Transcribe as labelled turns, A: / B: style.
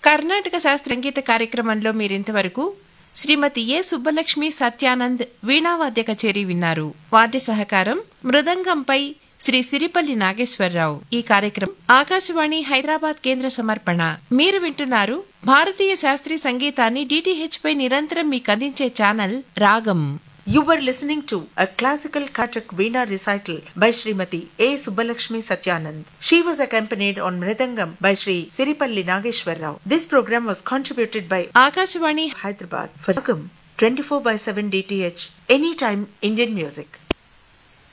A: కర్ణాటక శాస్త్ర సంగీత కార్యక్రమంలో మీరింతవరకు శ్రీమతి ఏ సుబ్బలక్ష్మి సత్యానంద్ వీణావాద్య కచేరీ విన్నారు వాద్య సహకారం మృదంగంపై శ్రీ సిరిపల్లి నాగేశ్వరరావు ఈ కార్యక్రమం ఆకాశవాణి హైదరాబాద్ కేంద్ర సమర్పణ మీరు వింటున్నారు భారతీయ శాస్త్రీయ సంగీతాన్ని డిటిహెచ్ పై నిరంతరం మీకు అందించే ఛానల్ రాగం
B: You were listening to a classical Kathak Veena recital by Srimati A. Subbalakshmi Satyanand. She was accompanied on Mridangam by Sri Siripalli Nageshwar Rao. This program was contributed by
A: Akashvani
B: Hyderabad for Ragam 24 by 7 DTH Anytime Indian Music.